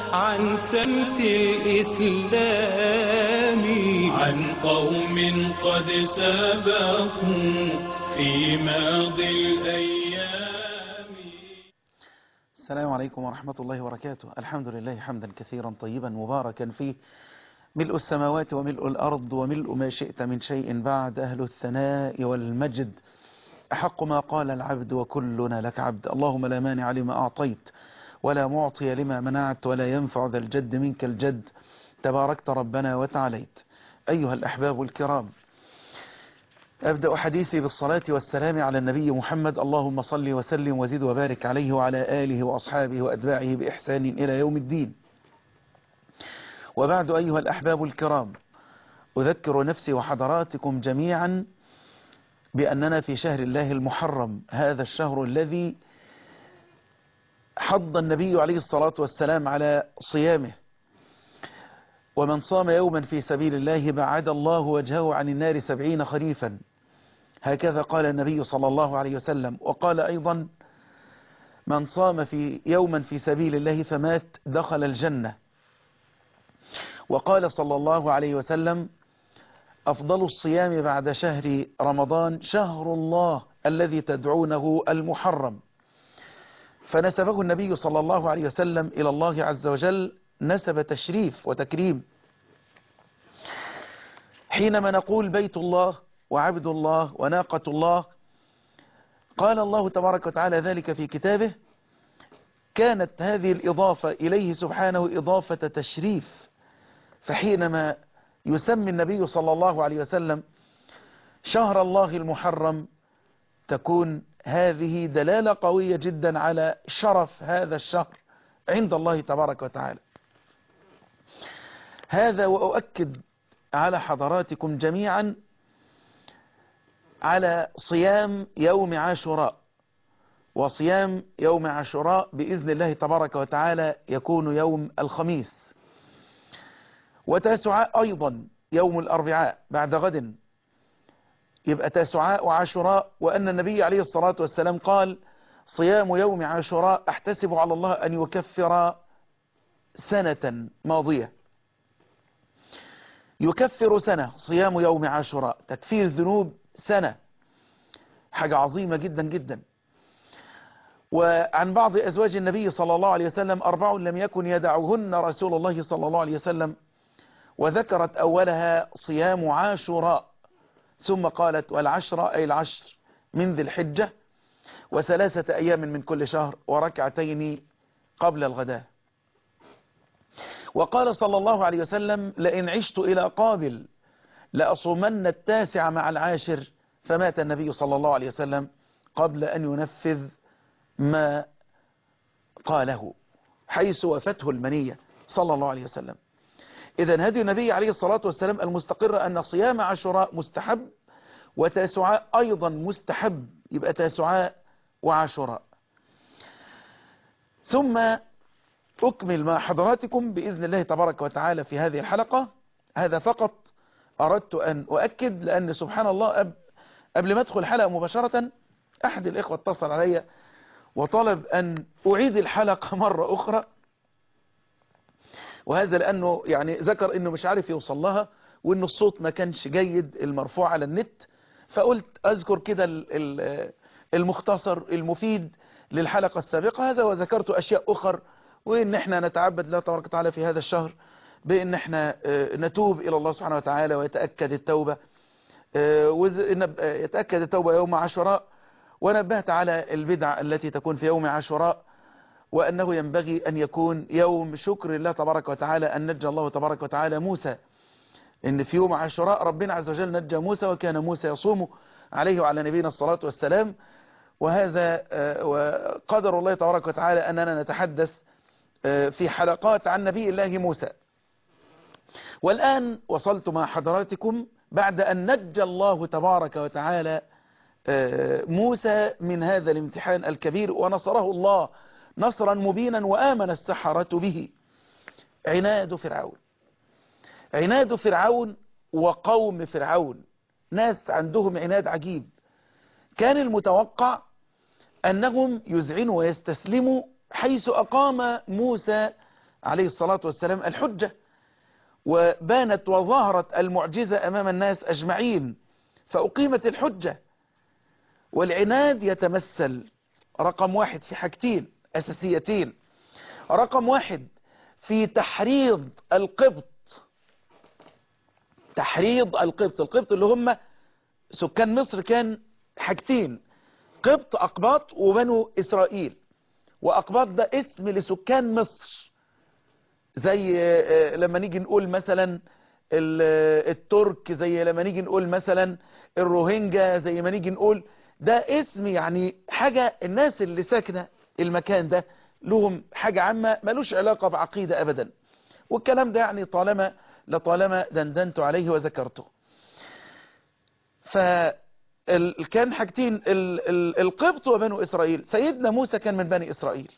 عن سمت الإسلام عن قوم قد سبقوا في ماضي الأيام السلام عليكم ورحمة الله وبركاته الحمد لله حمدا كثيرا طيبا مباركا فيه ملء السماوات وملء الأرض وملء ما شئت من شيء بعد أهل الثناء والمجد أحق ما قال العبد وكلنا لك عبد اللهم لا مانع لما أعطيت ولا معطي لما منعت ولا ينفع ذا الجد منك الجد تباركت ربنا وتعاليت أيها الأحباب الكرام أبدأ حديثي بالصلاة والسلام على النبي محمد اللهم صل وسلم وزد وبارك عليه وعلى آله وأصحابه وأتباعه بإحسان إلى يوم الدين وبعد أيها الأحباب الكرام أذكر نفسي وحضراتكم جميعا بأننا في شهر الله المحرم هذا الشهر الذي حض النبي عليه الصلاة والسلام على صيامه ومن صام يوما في سبيل الله بعد الله وجهه عن النار سبعين خريفا هكذا قال النبي صلى الله عليه وسلم وقال أيضا من صام في يوما في سبيل الله فمات دخل الجنة وقال صلى الله عليه وسلم أفضل الصيام بعد شهر رمضان شهر الله الذي تدعونه المحرم فنسبه النبي صلى الله عليه وسلم إلى الله عز وجل نسب تشريف وتكريم حينما نقول بيت الله وعبد الله وناقة الله قال الله تبارك وتعالى ذلك في كتابه كانت هذه الإضافة إليه سبحانه إضافة تشريف فحينما يسمي النبي صلى الله عليه وسلم شهر الله المحرم تكون هذه دلالة قوية جدا على شرف هذا الشهر عند الله تبارك وتعالى هذا وأؤكد على حضراتكم جميعا على صيام يوم عاشوراء وصيام يوم عاشوراء بإذن الله تبارك وتعالى يكون يوم الخميس وتاسعاء أيضا يوم الأربعاء بعد غد يبقى تاسعاء وعاشوراء وأن النبي عليه الصلاة والسلام قال صيام يوم عاشوراء أحتسب على الله أن يكفر سنة ماضية يكفر سنة صيام يوم عاشوراء تكفير ذنوب سنة حاجة عظيمة جدا جدا وعن بعض أزواج النبي صلى الله عليه وسلم أربع لم يكن يدعوهن رسول الله صلى الله عليه وسلم وذكرت أولها صيام عاشوراء ثم قالت والعشر أي العشر من ذي الحجة وثلاثة أيام من كل شهر وركعتين قبل الغداء وقال صلى الله عليه وسلم لئن عشت إلى قابل لأصومن التاسع مع العاشر فمات النبي صلى الله عليه وسلم قبل أن ينفذ ما قاله حيث وفته المنية صلى الله عليه وسلم إذا هدي النبي عليه الصلاة والسلام المستقر أن صيام عاشوراء مستحب وتاسعاء أيضا مستحب يبقى تاسعاء وعاشوراء ثم أكمل مع حضراتكم بإذن الله تبارك وتعالى في هذه الحلقة هذا فقط أردت أن أؤكد لأن سبحان الله أب قبل ما أدخل الحلقة مباشرة أحد الإخوة اتصل علي وطلب أن أعيد الحلقة مرة أخرى وهذا لأنه يعني ذكر أنه مش عارف يوصل لها وأنه الصوت ما كانش جيد المرفوع على النت فقلت أذكر كده المختصر المفيد للحلقة السابقة هذا وذكرت أشياء أخر وإن احنا نتعبد الله تبارك وتعالى في هذا الشهر بأن احنا نتوب إلى الله سبحانه وتعالى ويتأكد التوبة يتأكد التوبة يوم عاشوراء ونبهت على البدع التي تكون في يوم عاشوراء وأنه ينبغي أن يكون يوم شكر الله تبارك وتعالى أن نجى الله تبارك وتعالى موسى إن في يوم عاشوراء ربنا عز وجل نجى موسى وكان موسى يصوم عليه وعلى نبينا الصلاة والسلام وهذا وقدر الله تبارك وتعالى أننا نتحدث في حلقات عن نبي الله موسى والآن وصلت مع حضراتكم بعد أن نجى الله تبارك وتعالى موسى من هذا الامتحان الكبير ونصره الله نصرا مبينا وآمن السحرة به عناد فرعون عناد فرعون وقوم فرعون ناس عندهم عناد عجيب كان المتوقع أنهم يذعنوا ويستسلموا حيث أقام موسى عليه الصلاة والسلام الحجة وبانت وظهرت المعجزة أمام الناس أجمعين فأقيمت الحجة والعناد يتمثل رقم واحد في حاجتين أساسيتين رقم واحد في تحريض القبط تحريض القبط القبط اللي هم سكان مصر كان حاجتين قبط أقباط وبنو إسرائيل وأقباط ده اسم لسكان مصر زي لما نيجي نقول مثلا الترك زي لما نيجي نقول مثلا الروهينجا زي ما نيجي نقول ده اسم يعني حاجة الناس اللي ساكنة المكان ده لهم حاجة عامة ملوش علاقة بعقيدة أبدا والكلام ده يعني طالما لطالما دندنت عليه وذكرته فكان حاجتين القبط وبنو إسرائيل سيدنا موسى كان من بني إسرائيل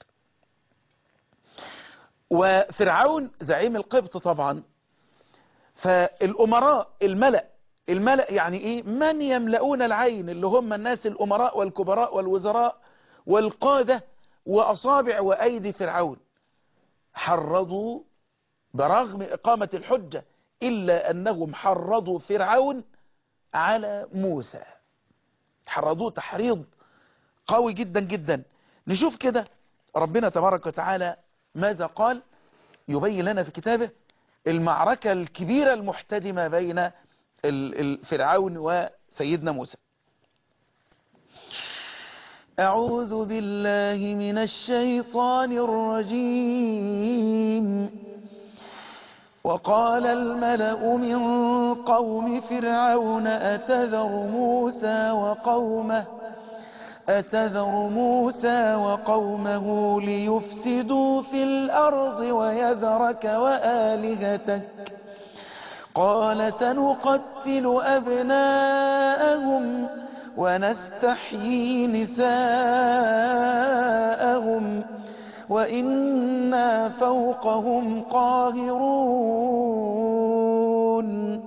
وفرعون زعيم القبط طبعا فالأمراء الملأ الملأ يعني إيه من يملؤون العين اللي هم الناس الأمراء والكبراء والوزراء والقادة وأصابع وأيدي فرعون حرضوا برغم إقامة الحجة إلا أنهم حرضوا فرعون على موسى حرضوه تحريض قوي جدا جدا نشوف كده ربنا تبارك وتعالى ماذا قال يبين لنا في كتابه المعركة الكبيرة المحتدمة بين فرعون وسيدنا موسى أعوذ بالله من الشيطان الرجيم وقال الملأ من قوم فرعون أتذر موسى وقومه أتذر موسى وقومه ليفسدوا في الأرض ويذرك وآلهتك قال سنقتل أبناءهم ونستحيي نساءهم وإنا فوقهم قاهرون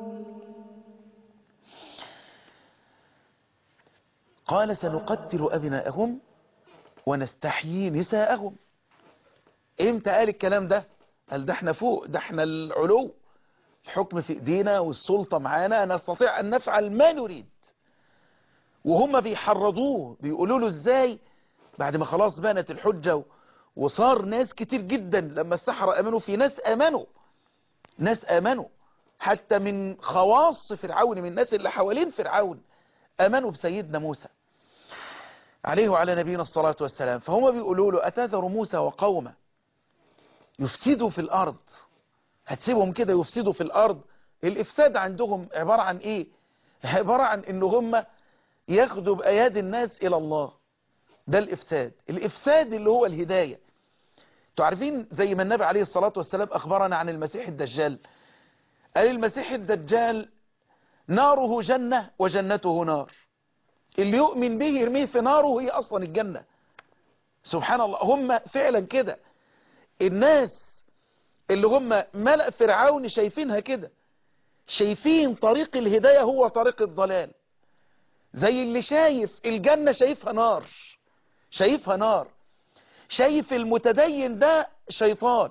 قال سنقتل أبناءهم ونستحيي نساءهم امتى قال الكلام ده قال ده احنا فوق ده احنا العلو الحكم في ايدينا والسلطة معانا نستطيع ان نفعل ما نريد وهم بيحرضوه بيقولوا له ازاي بعد ما خلاص بانت الحجة وصار ناس كتير جدا لما السحرة امنوا في ناس امنوا ناس امنوا حتى من خواص فرعون من الناس اللي حوالين فرعون امنوا بسيدنا موسى عليه وعلى نبينا الصلاة والسلام فهم بيقولوا له أتذر موسى وقومه يفسدوا في الأرض هتسيبهم كده يفسدوا في الأرض الإفساد عندهم عبارة عن إيه عبارة عن إن هم ياخدوا بأياد الناس إلى الله ده الإفساد الإفساد اللي هو الهداية تعرفين زي ما النبي عليه الصلاة والسلام أخبرنا عن المسيح الدجال قال المسيح الدجال ناره جنة وجنته نار اللي يؤمن به يرميه في ناره هي أصلا الجنة سبحان الله هم فعلا كده الناس اللي هم ملأ فرعون شايفينها كده شايفين طريق الهداية هو طريق الضلال زي اللي شايف الجنة شايفها نار شايفها نار شايف المتدين ده شيطان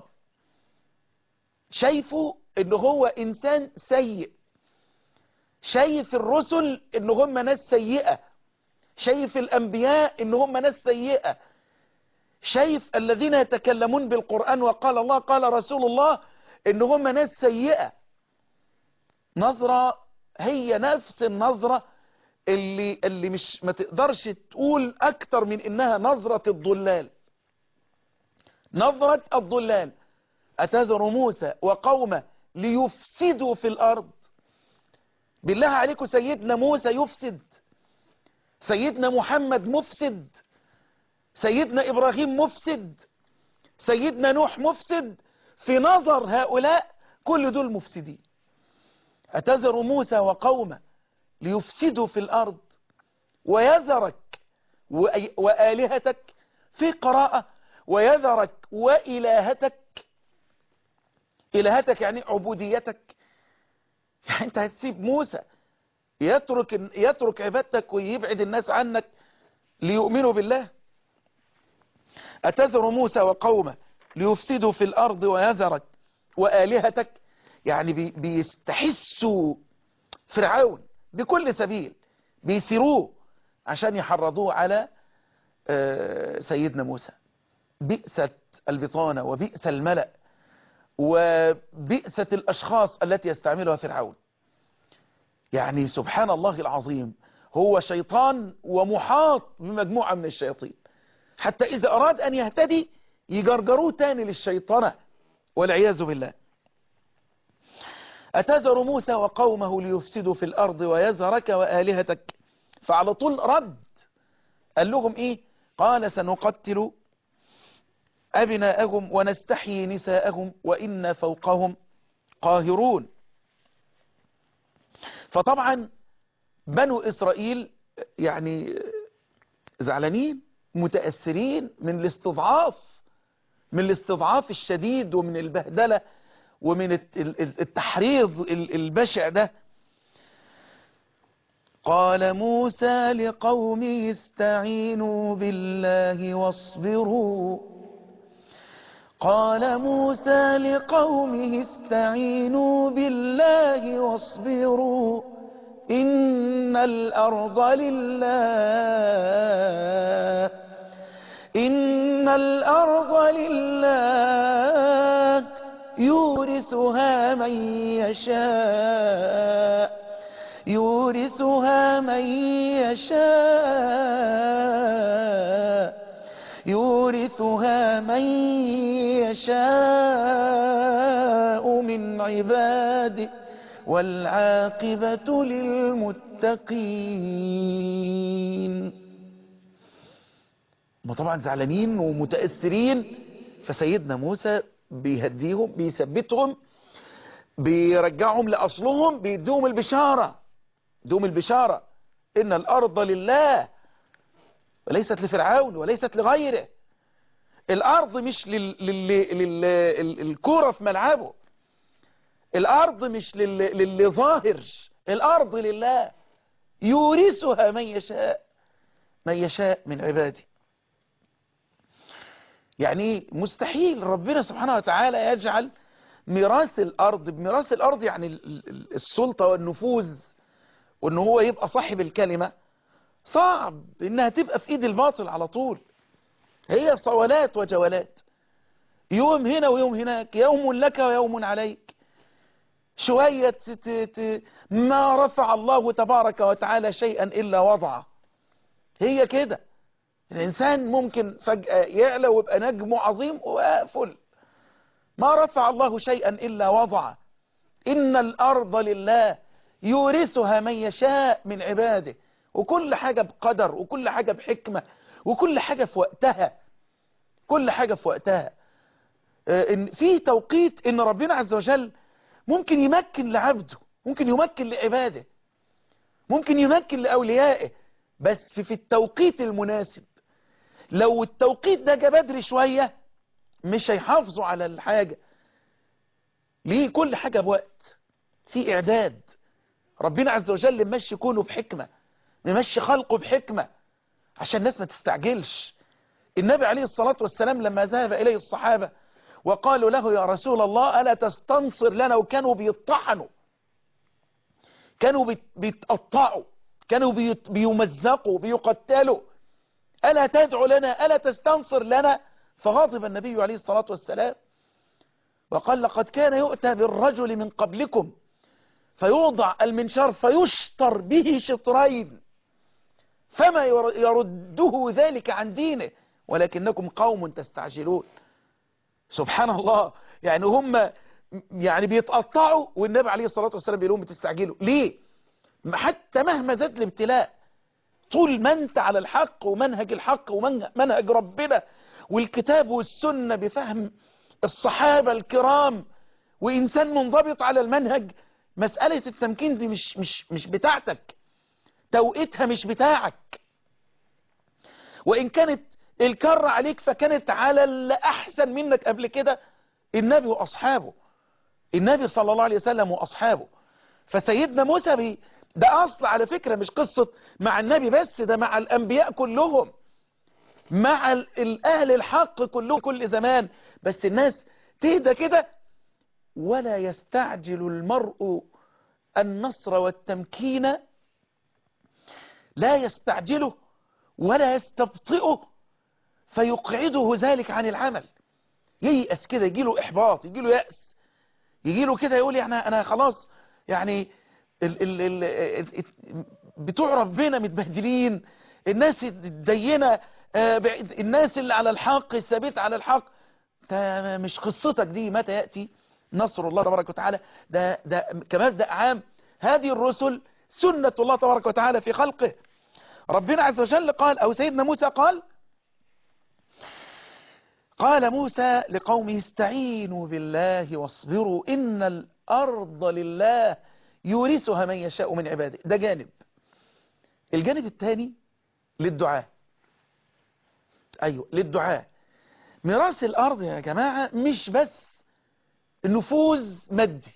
شايفه ان هو انسان سيء شايف الرسل ان هم ناس سيئة شايف الانبياء ان هم ناس سيئة شايف الذين يتكلمون بالقرآن وقال الله قال رسول الله ان هم ناس سيئة نظرة هي نفس النظرة اللي, اللي مش ما تقدرش تقول اكتر من انها نظرة الضلال نظرة الضلال اتذر موسى وقومه ليفسدوا في الارض بالله عليكم سيدنا موسى يفسد سيدنا محمد مفسد سيدنا إبراهيم مفسد سيدنا نوح مفسد في نظر هؤلاء كل دول مفسدين أتذر موسى وقومه ليفسدوا في الأرض ويذرك وآلهتك في قراءة ويذرك وإلهتك إلهتك يعني عبوديتك يعني انت هتسيب موسى يترك يترك عبادتك ويبعد الناس عنك ليؤمنوا بالله أتذر موسى وقومه ليفسدوا في الأرض ويذرك وآلهتك يعني بي بيستحسوا فرعون بكل سبيل بيثيروه عشان يحرضوه على سيدنا موسى بئست البطانة وبئس الملأ وبئست الأشخاص التي يستعملها فرعون يعني سبحان الله العظيم هو شيطان ومحاط بمجموعة من الشياطين حتى إذا أراد أن يهتدي يجرجروه تاني للشيطنة والعياذ بالله أتذر موسى وقومه ليفسدوا في الأرض ويذرك وآلهتك فعلى طول رد قال لهم إيه قال سنقتل أبناءهم ونستحيي نساءهم وإن فوقهم قاهرون فطبعا بنو إسرائيل يعني زعلانين متأثرين من الاستضعاف من الاستضعاف الشديد ومن البهدلة ومن التحريض البشع ده قال موسى لقومه استعينوا بالله واصبروا قال موسى لقومه استعينوا بالله واصبروا إن الأرض لله إن الأرض لله يورثها من يشاء يورثها من يشاء يورثها من يشاء من عباده والعاقبة للمتقين ما طبعا زعلانين ومتأثرين فسيدنا موسى بيهديهم بيثبتهم بيرجعهم لأصلهم بيديهم البشارة دوم البشارة إن الأرض لله وليست لفرعون وليست لغيره الأرض مش لل... لل... لل... الكرة في ملعبه الأرض مش لل... للي ظاهر الأرض لله يورثها من يشاء من يشاء من عباده يعني مستحيل ربنا سبحانه وتعالى يجعل ميراث الأرض بميراث الأرض يعني السلطة والنفوذ وان هو يبقى صاحب الكلمة صعب انها تبقى في ايد الباطل على طول هي صولات وجولات يوم هنا ويوم هناك يوم لك ويوم عليك شوية ت... ت... ما رفع الله تبارك وتعالى شيئا إلا وضعه هي كده الإنسان ممكن فجأة يعلى ويبقى نجم عظيم وفل ما رفع الله شيئا إلا وضعه إن الأرض لله يورثها من يشاء من عباده وكل حاجة بقدر وكل حاجة بحكمة وكل حاجة في وقتها كل حاجة في وقتها إن في توقيت ان ربنا عز وجل ممكن يمكن لعبده ممكن يمكن لعباده ممكن يمكن لأوليائه بس في التوقيت المناسب لو التوقيت ده جه بدري شوية مش هيحافظوا على الحاجة ليه كل حاجة بوقت في إعداد ربنا عز وجل ممشي كونه بحكمة ممشي خلقه بحكمة عشان الناس ما تستعجلش النبي عليه الصلاة والسلام لما ذهب إليه الصحابة وقالوا له يا رسول الله ألا تستنصر لنا وكانوا بيطحنوا كانوا بيتقطعوا كانوا بيمزقوا بيقتلوا ألا تدعو لنا ألا تستنصر لنا فغضب النبي عليه الصلاة والسلام وقال لقد كان يؤتى بالرجل من قبلكم فيوضع المنشار فيشطر به شطرين فما يرده ذلك عن دينه ولكنكم قوم تستعجلون سبحان الله يعني هم يعني بيتقطعوا والنبي عليه الصلاة والسلام بيقول لهم بتستعجلوا ليه حتى مهما زاد الابتلاء طول ما انت على الحق ومنهج الحق ومنهج ربنا والكتاب والسنة بفهم الصحابة الكرام وإنسان منضبط على المنهج مسألة التمكين دي مش, مش, مش بتاعتك توقيتها مش بتاعك وإن كانت الكرة عليك فكانت على اللي أحسن منك قبل كده النبي وأصحابه النبي صلى الله عليه وسلم وأصحابه فسيدنا موسى بي ده أصل على فكرة مش قصة مع النبي بس ده مع الأنبياء كلهم مع ال- الأهل الحق كله كل زمان بس الناس تهدى كده ولا يستعجل المرء النصر والتمكين لا يستعجله ولا يستبطئه فيقعده ذلك عن العمل ييأس كده يجيله إحباط يجيله يأس يجيله كده يقول يعني أنا خلاص يعني ال ال ال ال بتوع ربنا متبهدلين الناس الدينة آه، بعيد- الناس اللي على الحق الثابت على الحق ده مش قصتك دي متى يأتي نصر الله تبارك وتعالى ده, ده كمبدأ عام هذه الرسل سنة الله تبارك وتعالى في خلقه ربنا عز وجل قال أو سيدنا موسى قال قال موسى لقومه استعينوا بالله واصبروا إن الأرض لله يورثها من يشاء من عباده ده جانب الجانب الثاني للدعاء أيوة للدعاء ميراث الأرض يا جماعة مش بس نفوذ مادي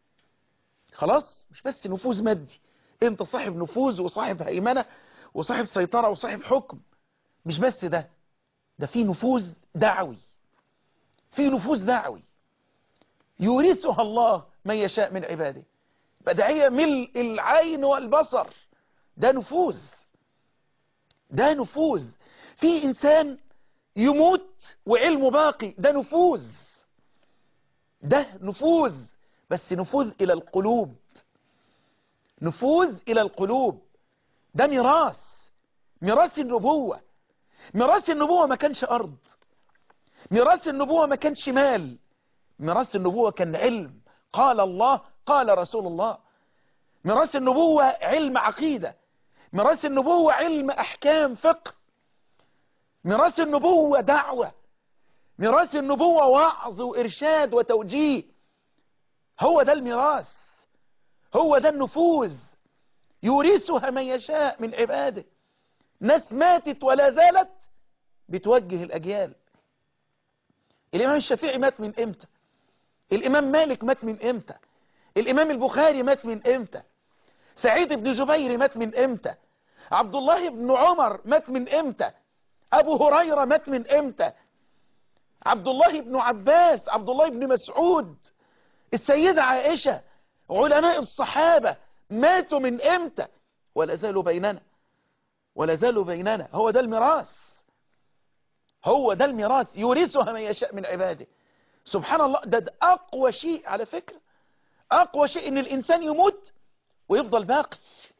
خلاص مش بس نفوذ مادي انت صاحب نفوذ وصاحب هيمنة وصاحب سيطرة وصاحب حكم مش بس ده ده في نفوذ دعوي في نفوذ دعوي يورثها الله من يشاء من عباده بدعية ملء العين والبصر ده نفوذ ده نفوذ في إنسان يموت وعلمه باقي ده نفوذ ده نفوذ بس نفوذ إلى القلوب نفوذ إلى القلوب ده ميراث ميراث النبوة ميراث النبوة ما كانش أرض ميراث النبوة ما كانش مال ميراث النبوة كان علم قال الله قال رسول الله ميراث النبوة علم عقيدة ميراث النبوة علم أحكام فقه ميراث النبوة دعوة ميراث النبوة وعظ وإرشاد وتوجيه هو ده الميراث هو ده النفوذ يورثها من يشاء من عباده ناس ماتت ولا زالت بتوجه الأجيال الإمام الشافعي مات من إمتى الإمام مالك مات من إمتى الإمام البخاري مات من إمتى سعيد بن جبير مات من إمتى عبد الله بن عمر مات من إمتى أبو هريرة مات من إمتى عبد الله بن عباس عبد الله بن مسعود السيدة عائشة علماء الصحابة ماتوا من إمتى ولا زالوا بيننا ولا زالوا بيننا هو ده الميراث هو ده الميراث يورثها من يشاء من عباده سبحان الله ده, ده أقوى شيء على فكرة أقوى شيء إن الإنسان يموت ويفضل باقي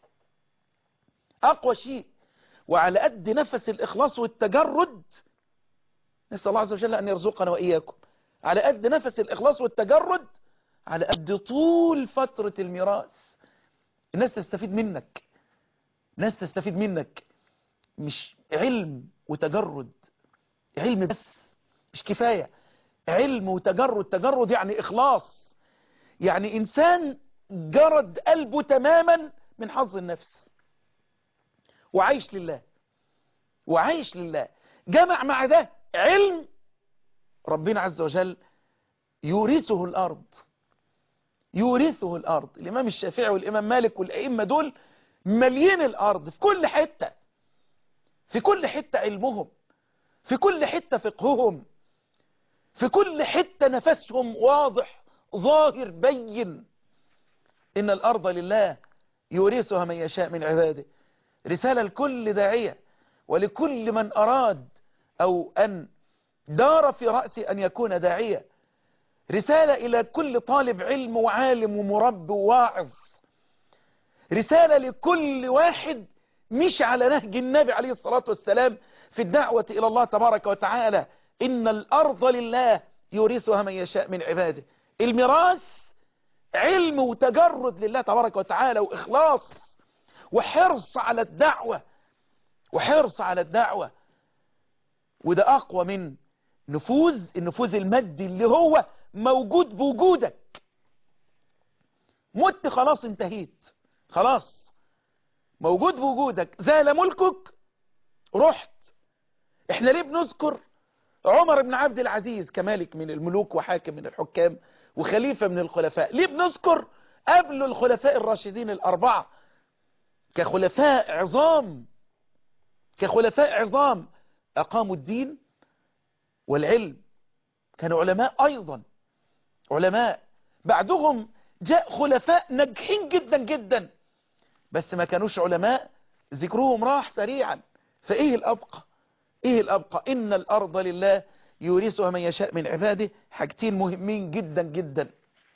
أقوى شيء وعلى قد نفس الإخلاص والتجرد نسأل الله عز وجل أن يرزقنا وإياكم على قد نفس الإخلاص والتجرد على قد طول فترة الميراث الناس تستفيد منك ناس تستفيد منك مش علم وتجرد علم بس مش كفاية علم وتجرد تجرد يعني إخلاص يعني إنسان جرد قلبه تماما من حظ النفس وعايش لله وعايش لله جمع مع ده علم ربنا عز وجل يورثه الأرض يورثه الأرض الإمام الشافعي والإمام مالك والأئمة دول مليين الأرض في كل حتة في كل حتة علمهم في كل حتة فقههم في كل حتة نفسهم واضح ظاهر بين إن الأرض لله يورثها من يشاء من عباده رسالة لكل داعية ولكل من أراد أو أن دار في رأسه أن يكون داعية رسالة إلى كل طالب علم وعالم ومرب وواعظ رسالة لكل واحد مش على نهج النبي عليه الصلاة والسلام في الدعوة إلى الله تبارك وتعالى إن الأرض لله يورثها من يشاء من عباده الميراث علم وتجرد لله تبارك وتعالى وإخلاص وحرص على الدعوة وحرص على الدعوة وده أقوى من نفوذ النفوذ المادي اللي هو موجود بوجودك مت خلاص انتهيت خلاص موجود بوجودك زال ملكك رحت احنا ليه بنذكر عمر بن عبد العزيز كمالك من الملوك وحاكم من الحكام وخليفة من الخلفاء ليه بنذكر قبل الخلفاء الراشدين الأربعة كخلفاء عظام كخلفاء عظام أقاموا الدين والعلم كانوا علماء أيضا علماء بعدهم جاء خلفاء ناجحين جدا جدا بس ما كانوش علماء ذكرهم راح سريعا فإيه الأبقى إيه الأبقى إن الأرض لله يورثها من يشاء من عباده حاجتين مهمين جدا جدا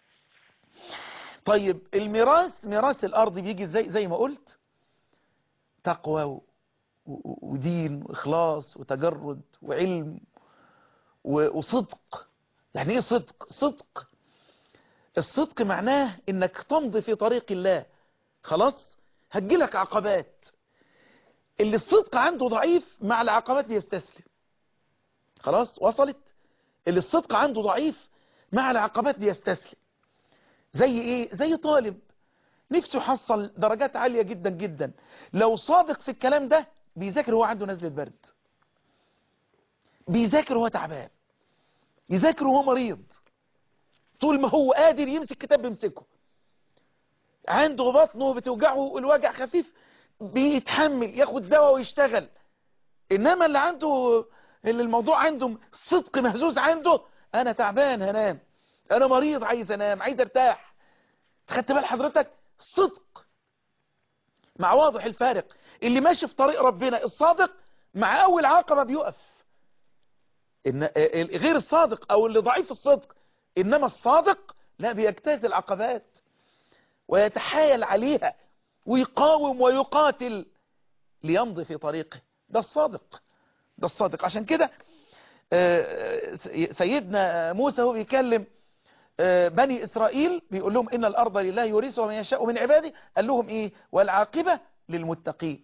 طيب الميراث ميراث الأرض بيجي زي, زي ما قلت تقوى و- و- ودين وإخلاص وتجرد وعلم و- وصدق يعني إيه صدق صدق الصدق معناه إنك تمضي في طريق الله خلاص هتجيلك عقبات اللي الصدق عنده ضعيف مع العقبات بيستسلم خلاص وصلت اللي الصدق عنده ضعيف مع العقبات بيستسلم زي ايه زي طالب نفسه يحصل درجات عالية جدا جدا لو صادق في الكلام ده بيذاكر هو عنده نزلة برد بيذاكر هو تعبان يذاكر وهو مريض طول ما هو قادر يمسك كتاب بيمسكه عنده بطنه بتوجعه الوجع خفيف بيتحمل ياخد دواء ويشتغل انما اللي عنده اللي الموضوع عنده صدق مهزوز عنده انا تعبان هنام انا مريض عايز انام عايز ارتاح خدت بال حضرتك صدق مع واضح الفارق اللي ماشي في طريق ربنا الصادق مع اول عقبة بيقف إن غير الصادق او اللي ضعيف الصدق انما الصادق لا بيجتاز العقبات ويتحايل عليها ويقاوم ويقاتل ليمضي في طريقه ده الصادق ده الصادق عشان كده آه، سيدنا موسى هو بيكلم آه، بني إسرائيل بيقول لهم إن الأرض لله يورثها من يشاء من عباده قال لهم إيه والعاقبة للمتقين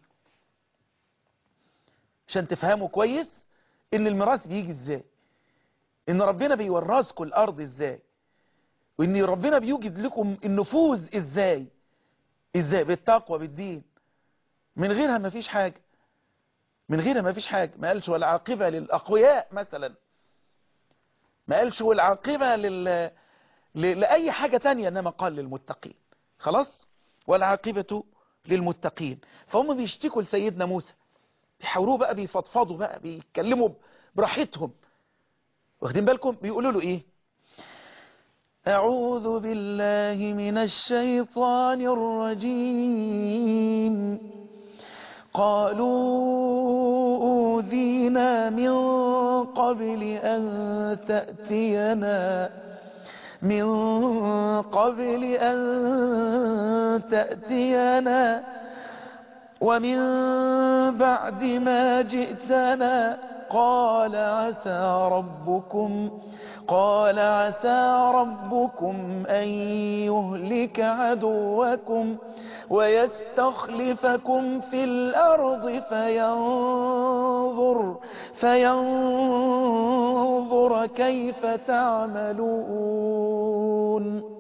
عشان تفهموا كويس إن الميراث بيجي إزاي إن ربنا بيورثكم الأرض إزاي وإن ربنا بيوجد لكم النفوذ إزاي إزاي بالتقوى بالدين من غيرها ما فيش حاجة من غيرها ما فيش حاجة ما قالش والعاقبة للأقوياء مثلا ما قالش والعاقبة لل... ل... لأي حاجة تانية إنما قال للمتقين خلاص والعاقبة للمتقين فهم بيشتكوا لسيدنا موسى بيحاوروه بقى بيفضفضوا بقى بيتكلموا براحتهم واخدين بالكم بيقولوا له ايه أعوذ بالله من الشيطان الرجيم قالوا أوذينا من قبل أن تأتينا من قبل أن تأتينا ومن بعد ما جئتنا قال عسى ربكم قال عسى ربكم أن يهلك عدوكم ويستخلفكم في الأرض فينظر فينظر كيف تعملون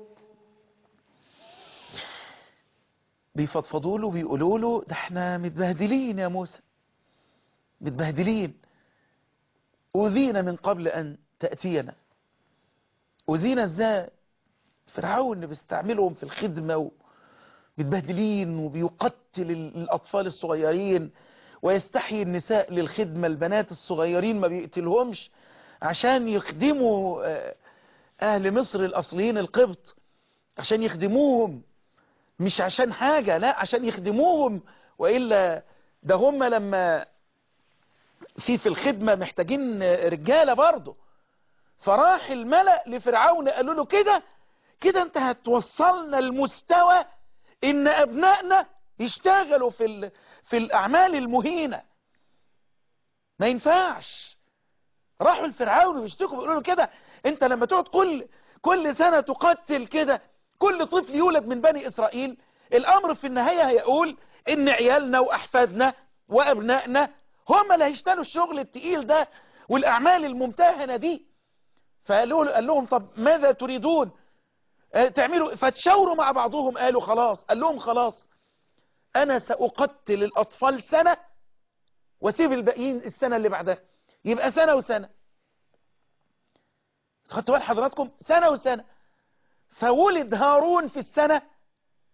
بيفضفضوا له بيقولوا له ده احنا متبهدلين يا موسى متبهدلين أوذينا من قبل أن تأتينا أوذينا ازاي فرعون بيستعملهم في الخدمة متبهدلين وبيقتل الأطفال الصغيرين ويستحيي النساء للخدمة البنات الصغيرين ما بيقتلهمش عشان يخدموا أهل مصر الأصليين القبط عشان يخدموهم مش عشان حاجة لا عشان يخدموهم وإلا ده هم لما في في الخدمة محتاجين رجالة برضه فراح الملأ لفرعون قالوا له كده كده انت هتوصلنا المستوى ان ابنائنا يشتغلوا في ال... في الاعمال المهينة ما ينفعش راحوا لفرعون ويشتكوا بيقولوا له كده انت لما تقعد كل كل سنة تقتل كده كل طفل يولد من بني اسرائيل الامر في النهاية هيقول ان عيالنا واحفادنا وابنائنا هم اللي هيشتغلوا الشغل التقيل ده والاعمال الممتهنة دي فقالوا قال لهم طب ماذا تريدون اه تعملوا فتشاوروا مع بعضهم قالوا خلاص قال لهم خلاص انا ساقتل الاطفال سنة واسيب الباقيين السنة اللي بعدها يبقى سنة وسنة خدتوا بال حضراتكم سنة وسنة فولد هارون في السنة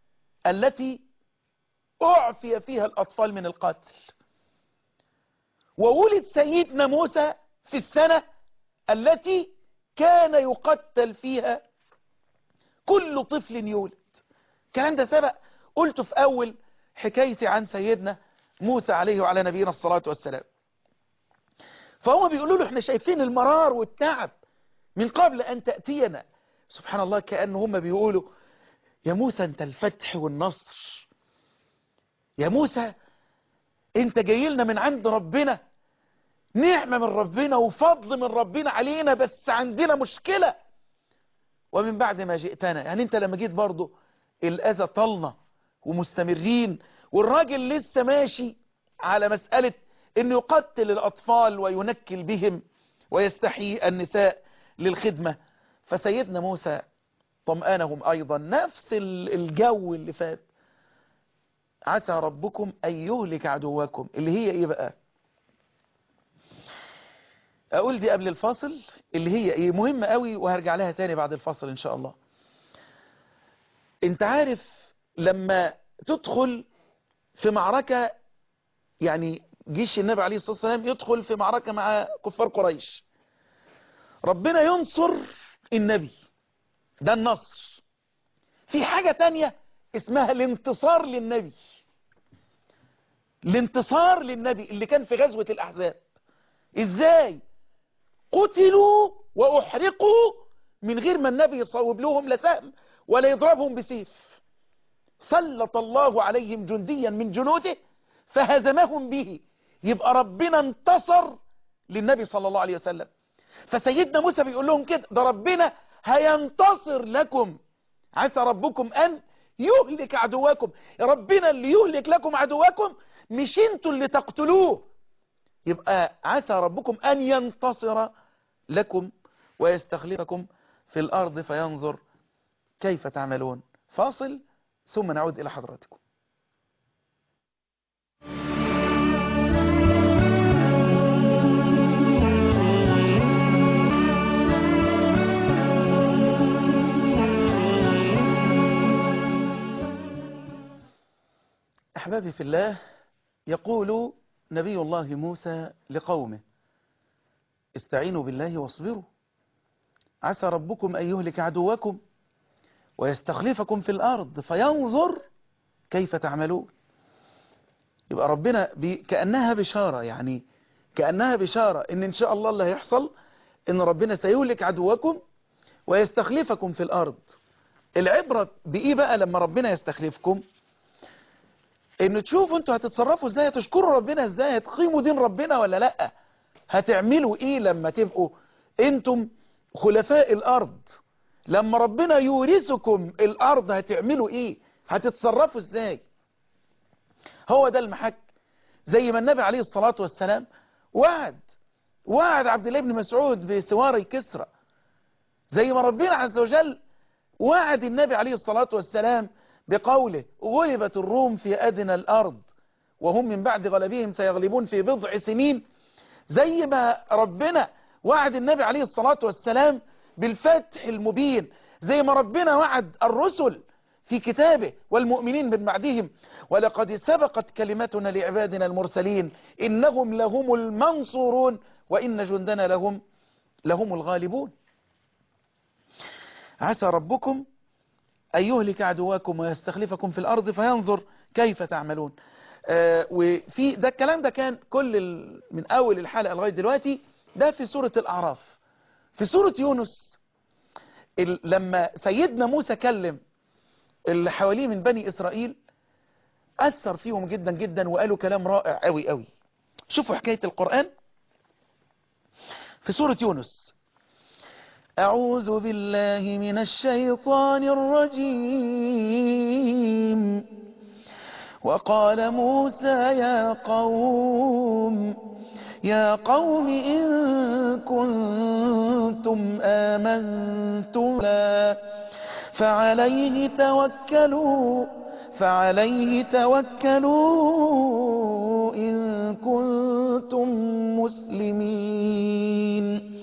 التي اعفي فيها الاطفال من القتل وولد سيدنا موسى في السنة التي كان يقتل فيها كل طفل يولد الكلام ده سبق قلت في أول حكايتي عن سيدنا موسى عليه وعلى نبينا الصلاة والسلام فهم بيقولوا له احنا شايفين المرار والتعب من قبل أن تأتينا سبحان الله كأن هم بيقولوا يا موسى انت الفتح والنصر يا موسى انت جاي لنا من عند ربنا نعمة من ربنا وفضل من ربنا علينا بس عندنا مشكلة ومن بعد ما جئتنا يعني انت لما جيت برضو الأذى طلنا ومستمرين والراجل لسه ماشي على مسألة انه يقتل الأطفال وينكل بهم ويستحيي النساء للخدمة فسيدنا موسى طمأنهم أيضا نفس الجو اللي فات عسى ربكم أن يهلك عدوكم اللي هي إيه بقى أقول دي قبل الفاصل اللي هي إيه مهمة قوي وهرجع لها تاني بعد الفاصل إن شاء الله انت عارف لما تدخل في معركة يعني جيش النبي عليه الصلاة والسلام يدخل في معركة مع كفار قريش ربنا ينصر النبي ده النصر في حاجة تانية اسمها الانتصار للنبي الانتصار للنبي اللي كان في غزوة الأحزاب ازاي قتلوا وأحرقوا من غير ما النبي يصوب لهم لا سهم ولا يضربهم بسيف سلط الله عليهم جنديا من جنوده فهزمهم به يبقى ربنا انتصر للنبي صلى الله عليه وسلم فسيدنا موسى بيقول لهم كده ده ربنا هينتصر لكم عسى ربكم أن يهلك عدواكم ربنا اللي يهلك لكم عدواكم مش انتوا اللي تقتلوه يبقى عسى ربكم أن ينتصر لكم ويستخلفكم في الأرض فينظر كيف تعملون فاصل ثم نعود إلى حضراتكم أحبابي في الله يقول نبي الله موسى لقومه استعينوا بالله واصبروا عسى ربكم أن يهلك عدوكم ويستخلفكم في الأرض فينظر كيف تعملون يبقى ربنا بي كأنها بشارة يعني كأنها بشارة إن إن شاء الله اللي هيحصل إن ربنا سيهلك عدوكم ويستخلفكم في الأرض العبرة بإيه بقى لما ربنا يستخلفكم إن تشوفوا أنتوا هتتصرفوا إزاي هتشكروا ربنا إزاي هتقيموا دين ربنا ولا لأ هتعملوا إيه لما تبقوا أنتم خلفاء الأرض لما ربنا يورثكم الأرض هتعملوا إيه هتتصرفوا إزاي هو ده المحك زي ما النبي عليه الصلاة والسلام وعد وعد عبد الله بن مسعود بسواري كسرى زي ما ربنا عز وجل وعد النبي عليه الصلاة والسلام بقوله غلبت الروم في أدنى الأرض وهم من بعد غلبهم سيغلبون في بضع سنين زي ما ربنا وعد النبي عليه الصلاة والسلام بالفتح المبين زي ما ربنا وعد الرسل في كتابه والمؤمنين من بعدهم ولقد سبقت كلمتنا لعبادنا المرسلين إنهم لهم المنصورون وإن جندنا لهم لهم الغالبون عسى ربكم أن يهلك عدواكم ويستخلفكم في الأرض فينظر كيف تعملون آه وفي ده الكلام ده كان كل ال... من أول الحلقة لغاية دلوقتي ده في سورة الأعراف في سورة يونس ال... لما سيدنا موسى كلم اللي حواليه من بني إسرائيل أثر فيهم جدا جدا وقالوا كلام رائع قوي قوي شوفوا حكاية القرآن في سورة يونس أعوذ بالله من الشيطان الرجيم وقال موسى يا قوم يا قوم إن كنتم آمنتم لا فعليه توكلوا فعليه توكلوا إن كنتم مسلمين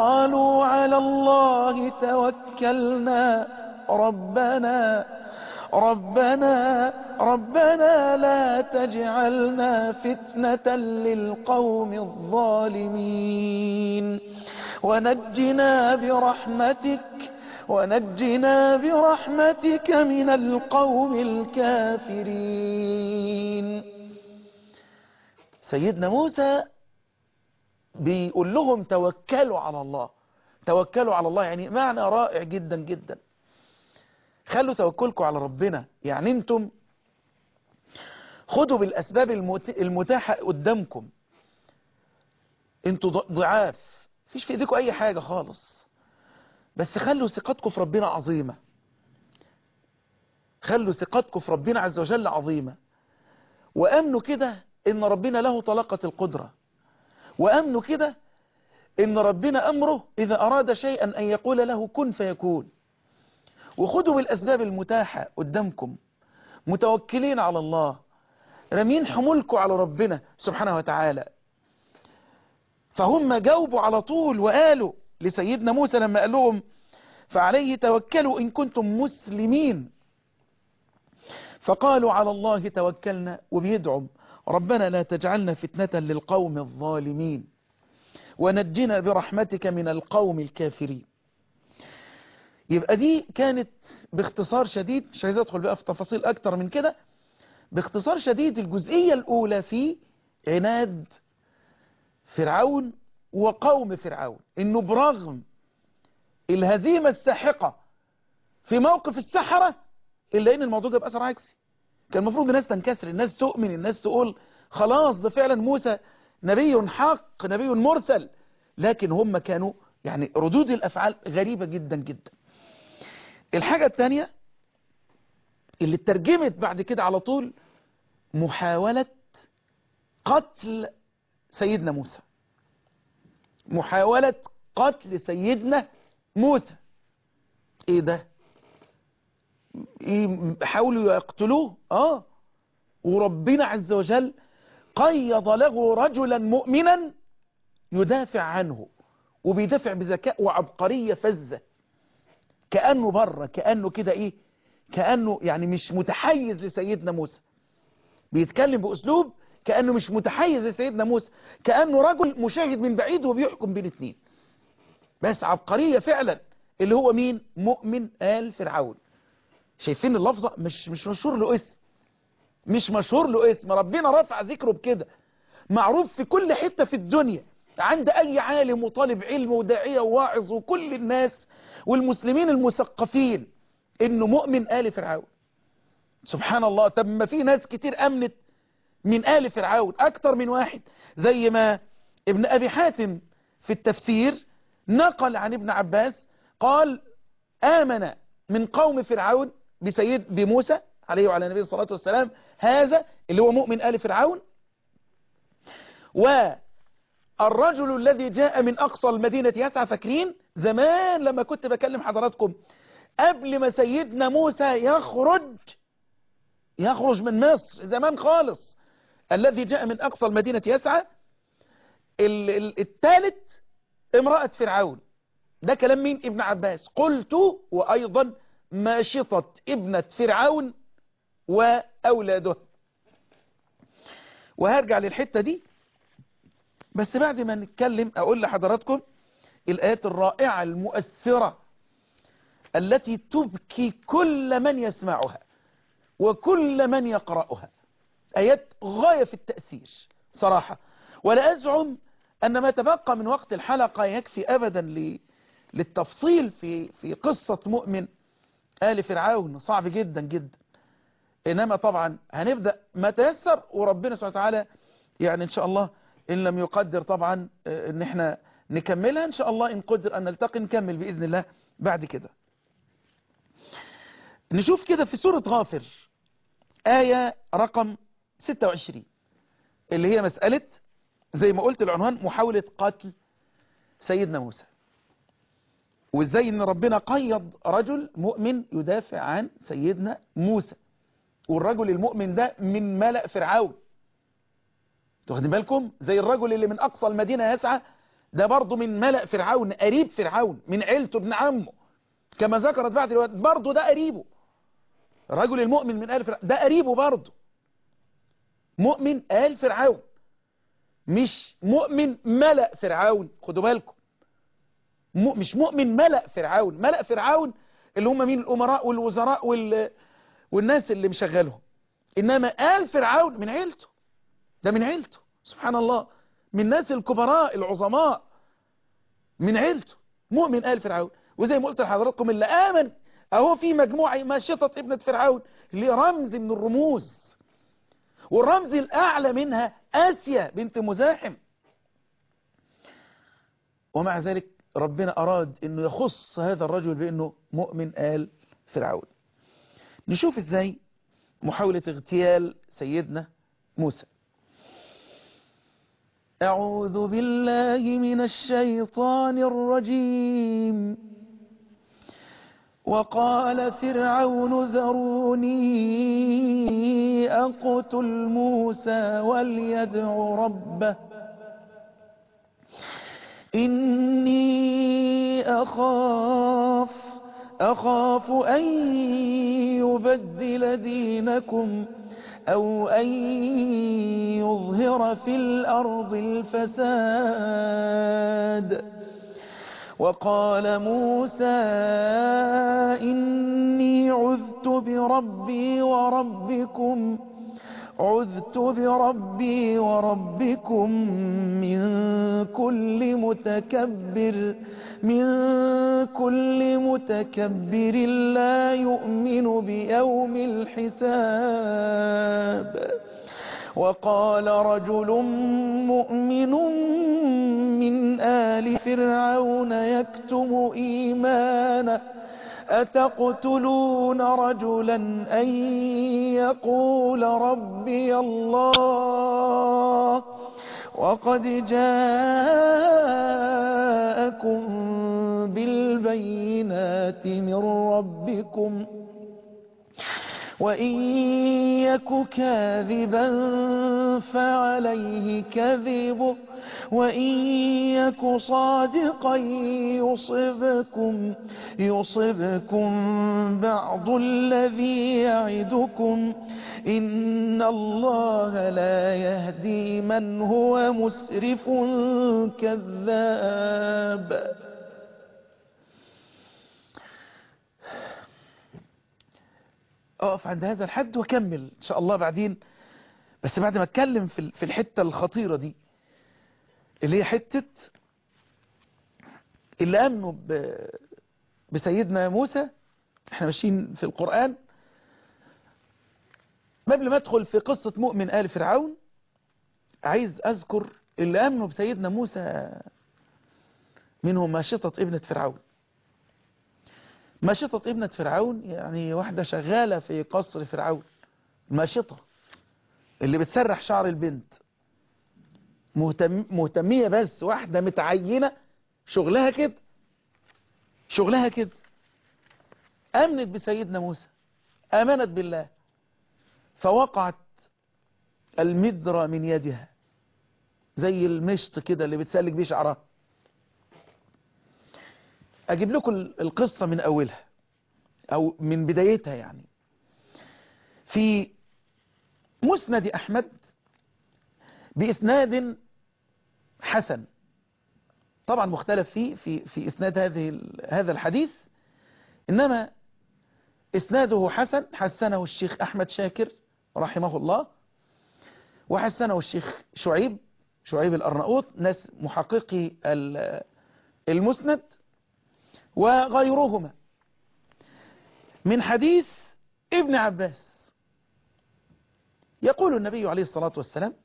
فقالوا على الله توكلنا ربنا ربنا ربنا لا تجعلنا فتنة للقوم الظالمين ونجنا برحمتك ونجنا برحمتك من القوم الكافرين سيدنا موسى بيقول لهم توكلوا على الله توكلوا على الله يعني معنى رائع جدا جدا خلوا توكلكم على ربنا يعني انتم خدوا بالاسباب المتاحة قدامكم انتوا ضعاف فيش في ايديكم اي حاجة خالص بس خلوا ثقتكم في ربنا عظيمة خلوا ثقتكم في ربنا عز وجل عظيمة وامنوا كده ان ربنا له طلاقة القدرة وامنوا كده ان ربنا امره اذا اراد شيئا ان يقول له كن فيكون وخدوا بالاسباب المتاحة قدامكم متوكلين على الله رمين حمولكم على ربنا سبحانه وتعالى فهم جاوبوا على طول وقالوا لسيدنا موسى لما قال لهم فعليه توكلوا إن كنتم مسلمين فقالوا على الله توكلنا وبيدعم ربنا لا تجعلنا فتنة للقوم الظالمين ونجنا برحمتك من القوم الكافرين يبقى دي كانت باختصار شديد مش عايز ادخل بقى في تفاصيل اكتر من كده باختصار شديد الجزئية الاولى في عناد فرعون وقوم فرعون انه برغم الهزيمة الساحقة في موقف السحرة الا ان الموضوع جاب اثر عكسي كان المفروض الناس تنكسر الناس تؤمن الناس تقول خلاص ده فعلا موسى نبي حق نبي مرسل لكن هم كانوا يعني ردود الافعال غريبة جدا جدا الحاجة الثانية اللي اترجمت بعد كده على طول محاولة قتل سيدنا موسى محاولة قتل سيدنا موسى ايه ده ايه حاولوا يقتلوه اه وربنا عز وجل قيض له رجلا مؤمنا يدافع عنه وبيدافع بذكاء وعبقرية فذة كأنه بره كأنه كده ايه كأنه يعني مش متحيز لسيدنا موسى بيتكلم بأسلوب كأنه مش متحيز لسيدنا موسى كأنه رجل مشاهد من بعيد وبيحكم بين اتنين بس عبقرية فعلا اللي هو مين مؤمن آل فرعون شايفين اللفظة مش مش مشهور له اسم مش مشهور له اسم ربنا رفع ذكره بكده معروف في كل حتة في الدنيا عند أي عالم وطالب علم وداعية وواعظ وكل الناس والمسلمين المثقفين إنه مؤمن آل فرعون سبحان الله طب ما في ناس كتير أمنت من آل فرعون أكتر من واحد زي ما ابن أبي حاتم في التفسير نقل عن ابن عباس قال آمن من قوم فرعون بسيد بموسى عليه وعلى النبي الصلاة والسلام هذا اللي هو مؤمن آل فرعون والرجل الذي جاء من أقصى المدينة يسعى فاكرين زمان لما كنت بكلم حضراتكم قبل ما سيدنا موسى يخرج يخرج من مصر زمان خالص الذي جاء من أقصى المدينة يسعى الثالث امرأة فرعون ده كلام مين ابن عباس قلت وأيضا ماشطة ابنة فرعون وأولاده وهرجع للحتة دي بس بعد ما نتكلم أقول لحضراتكم الآيات الرائعة المؤثرة التي تبكي كل من يسمعها وكل من يقرأها آيات غاية في التأثير صراحة ولا أزعم أن ما تبقى من وقت الحلقة يكفي أبدا للتفصيل في في قصة مؤمن آل فرعون صعب جدا جدا إنما طبعا هنبدأ ما تيسر وربنا سبحانه وتعالى يعني إن شاء الله إن لم يقدر طبعا إن إحنا نكملها إن شاء الله إن قدر أن نلتقي نكمل بإذن الله بعد كده نشوف كده في سورة غافر آية رقم 26 اللي هي مسألة زي ما قلت العنوان محاولة قتل سيدنا موسى وازاي ان ربنا قيض رجل مؤمن يدافع عن سيدنا موسى والرجل المؤمن ده من ملأ فرعون تاخدين بالكم زي الرجل اللي من اقصى المدينة يسعى ده برضه من ملأ فرعون قريب فرعون من عيلته ابن عمه كما ذكرت بعد الوقت برضه ده قريبه الرجل المؤمن من آل فرعون ده قريبه برضه مؤمن آل فرعون مش مؤمن ملأ فرعون خدوا بالكم مش مؤمن ملأ فرعون ملأ فرعون اللي هم مين الأمراء والوزراء وال... والناس اللي مشغلهم إنما آل فرعون من عيلته ده من عيلته سبحان الله من الناس الكبراء العظماء من عيلته مؤمن آل فرعون وزي ما قلت لحضراتكم اللي آمن أهو في مجموعة ماشطة ابنة فرعون اللي رمز من الرموز والرمز الأعلى منها آسيا بنت مزاحم ومع ذلك ربنا أراد أنه يخص هذا الرجل بأنه مؤمن آل فرعون نشوف إزاي محاولة اغتيال سيدنا موسى أعوذ بالله من الشيطان الرجيم وقال فرعون ذروني أقتل موسى وليدع ربه إني أخاف أخاف أن يبدل دينكم أو أن يظهر في الأرض الفساد وقال موسى إني عذت بربي وربكم عذت بربي وربكم من كل متكبر من كل متكبر لا يؤمن بيوم الحساب وقال رجل مؤمن من آل فرعون يكتم إيمانه أتقتلون رجلا أن يقول ربي الله وقد جاءكم بالبينات من ربكم وإن يك كاذبا فعليه كذبه وإن يك صادقا يصبكم يصبكم بعض الذي يعدكم إن الله لا يهدي من هو مسرف كذاب أقف عند هذا الحد وكمل إن شاء الله بعدين بس بعد ما أتكلم في في الحتة الخطيرة دي اللي هي حتة اللي أمنوا بسيدنا موسى احنا ماشيين في القرآن قبل ما أدخل في قصة مؤمن آل فرعون عايز أذكر اللي أمنوا بسيدنا موسى منهم ماشطة ابنة فرعون ماشطة ابنة فرعون يعني واحدة شغالة في قصر فرعون ماشطة اللي بتسرح شعر البنت مهتم مهتمية بس واحدة متعينة شغلها كده شغلها كده أمنت بسيدنا موسى آمنت بالله فوقعت المدرة من يدها زي المشط كده اللي بتسلك بيه شعرها أجيب لكم القصة من أولها أو من بدايتها يعني في مسند أحمد بإسناد حسن طبعا مختلف فيه في في إسناد هذه هذا الحديث إنما إسناده حسن حسنه الشيخ أحمد شاكر رحمه الله وحسنه الشيخ شعيب شعيب الأرناؤوط ناس محققي المسند وغيرهما من حديث ابن عباس يقول النبي عليه الصلاة والسلام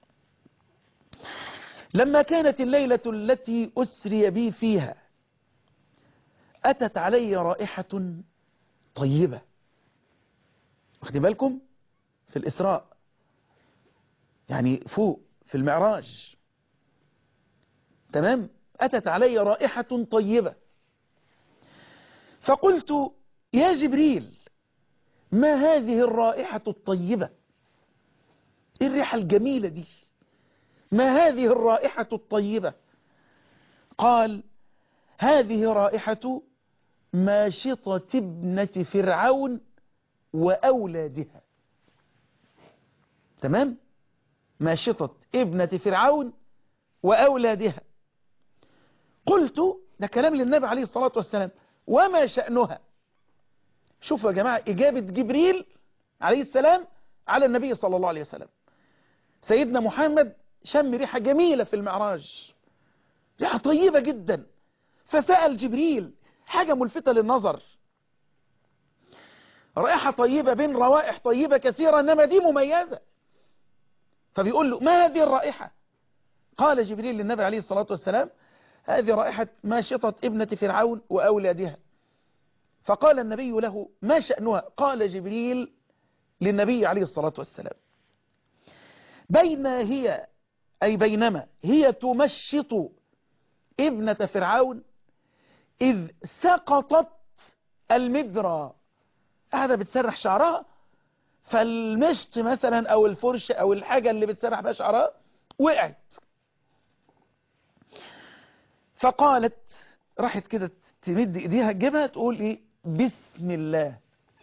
لما كانت الليلة التي أسري بي فيها أتت علي رائحة طيبة واخدين بالكم في الإسراء يعني فوق في المعراج تمام أتت علي رائحة طيبة فقلت يا جبريل ما هذه الرائحة الطيبة إيه الريحة الجميلة دي ما هذه الرائحة الطيبة قال هذه رائحة ماشطة ابنة فرعون وأولادها تمام ماشطة ابنة فرعون وأولادها قلت ده كلام للنبي عليه الصلاة والسلام وما شأنها شوفوا يا جماعة إجابة جبريل عليه السلام على النبي صلى الله عليه وسلم سيدنا محمد شم ريحة جميلة في المعراج ريحة طيبة جدا فسأل جبريل حاجة ملفتة للنظر رائحة طيبة بين روائح طيبة كثيرة إنما دي مميزة فبيقول له ما هذه الرائحة قال جبريل للنبي عليه الصلاة والسلام هذه رائحة ماشطة ابنة فرعون وأولادها فقال النبي له ما شأنها قال جبريل للنبي عليه الصلاة والسلام بين هي أي بينما هي تمشط ابنة فرعون إذ سقطت المدرة قاعدة بتسرح شعرها فالمشط مثلا أو الفرشة أو الحاجة اللي بتسرح بها شعرها وقعت فقالت راحت كده تمد ايديها تجيبها تقول ايه بسم الله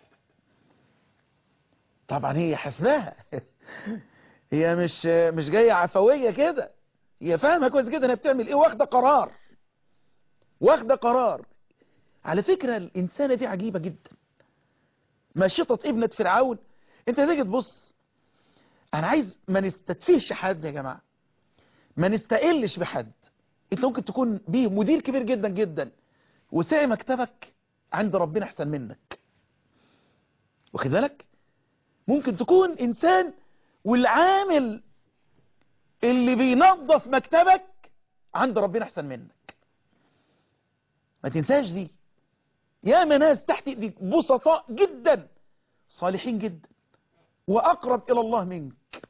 طبعا هي حسباها هي مش مش جايه عفويه كده هي فاهمه كويس جدا انها بتعمل ايه واخده قرار واخده قرار على فكره الانسانه دي عجيبه جدا ماشطه ابنه فرعون انت تيجي تبص انا عايز ما نستدفيش حد يا جماعه ما نستقلش بحد انت ممكن تكون بيه مدير كبير جدا جدا وسعي مكتبك عند ربنا احسن منك واخد بالك ممكن تكون انسان والعامل اللي بينظف مكتبك عند ربنا احسن منك ما تنساش دي يا ناس تحت ايديك بسطاء جدا صالحين جدا واقرب الى الله منك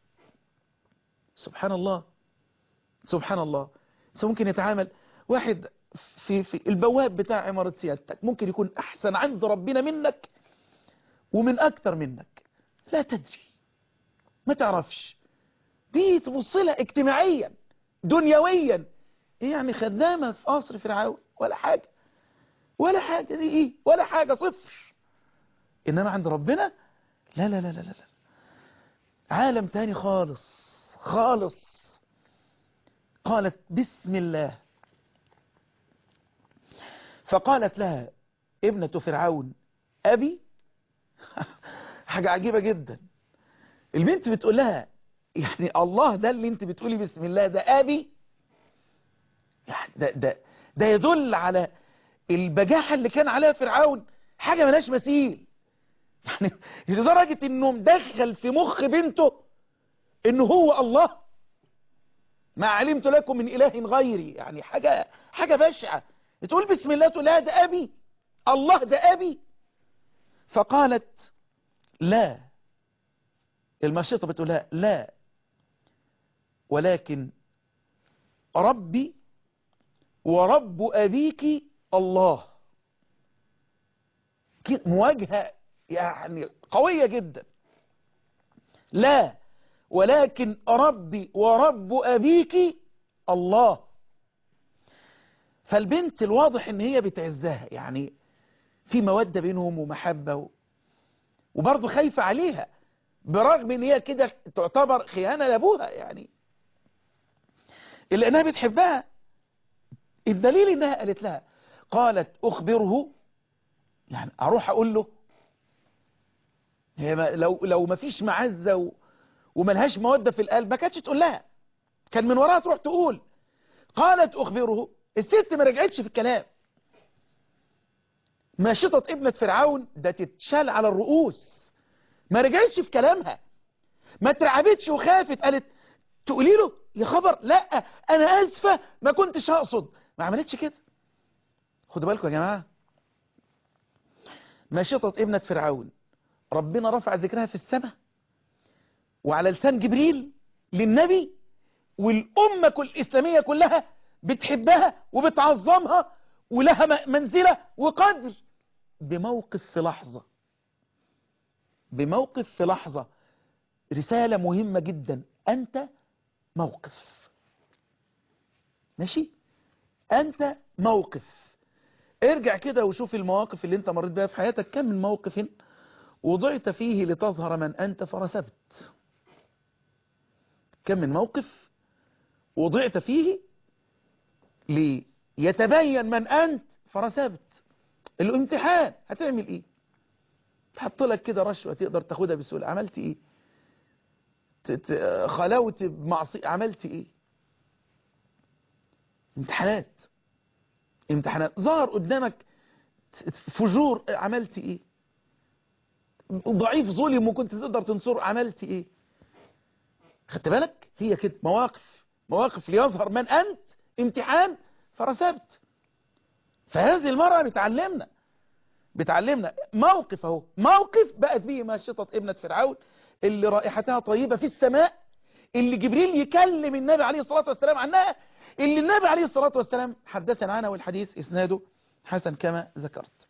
سبحان الله سبحان الله ممكن يتعامل واحد في, في البواب بتاع عمارة سيادتك ممكن يكون أحسن عند ربنا منك ومن أكتر منك لا تدري ما تعرفش دي تبص لها اجتماعيا دنيويا إيه يعني خدامة في قصر فرعون ولا حاجة ولا حاجة دي ايه ولا حاجة صفر انما عند ربنا لا لا لا لا لا عالم تاني خالص خالص قالت بسم الله فقالت لها ابنة فرعون أبي حاجة عجيبة جدا البنت بتقول لها يعني الله ده اللي انت بتقولي بسم الله ده أبي يعني ده, ده, ده يدل على البجاحة اللي كان عليها فرعون حاجة ملاش مثيل يعني لدرجة انه مدخل في مخ بنته انه هو الله ما علمت لكم من إله غيري يعني حاجة حاجة بشعة تقول بسم الله تقول لا ده أبي الله ده أبي فقالت لا المشيطة بتقول لها لا ولكن ربي ورب أبيك الله مواجهة يعني قوية جدا لا ولكن ربي ورب أبيك الله فالبنت الواضح ان هي بتعزها يعني في مودة بينهم ومحبة و... وبرضه خايفة عليها برغم ان هي كده تعتبر خيانة لابوها يعني إلا انها بتحبها الدليل انها قالت لها قالت اخبره يعني اروح اقول له هي ما لو لو ما فيش معزة و... وملهاش مودة في القلب ما كانتش تقول لها كان من وراها تروح تقول قالت أخبره الست ما رجعتش في الكلام ماشطة ابنة فرعون ده تتشال على الرؤوس ما رجعتش في كلامها ما ترعبتش وخافت قالت تقولي له يا خبر لا انا اسفة ما كنتش اقصد ما عملتش كده خدوا بالكم يا جماعة ماشطة ابنة فرعون ربنا رفع ذكرها في السماء وعلى لسان جبريل للنبي والأمة كل الإسلامية كلها بتحبها وبتعظمها ولها منزلة وقدر بموقف في لحظة بموقف في لحظة رسالة مهمة جدا أنت موقف ماشي أنت موقف ارجع كده وشوف المواقف اللي انت مريت بها في حياتك كم من موقف وضعت فيه لتظهر من أنت فرسبت كم من موقف وضعت فيه ليتبين من أنت فرسبت الامتحان هتعمل ايه تحط لك كده رشوة تقدر تاخدها بسهولة عملت ايه خلوت بمعصية عملت ايه امتحانات امتحانات ظهر قدامك فجور عملت ايه ضعيف ظلم وكنت تقدر تنصره عملت ايه خدت بالك هي كده مواقف مواقف ليظهر من انت امتحان فرسبت فهذه المرأة بتعلمنا بتعلمنا موقف اهو موقف بقت به ماشطة ابنة فرعون اللي رائحتها طيبة في السماء اللي جبريل يكلم النبي عليه الصلاة والسلام عنها اللي النبي عليه الصلاة والسلام حدثنا عنها والحديث اسناده حسن كما ذكرت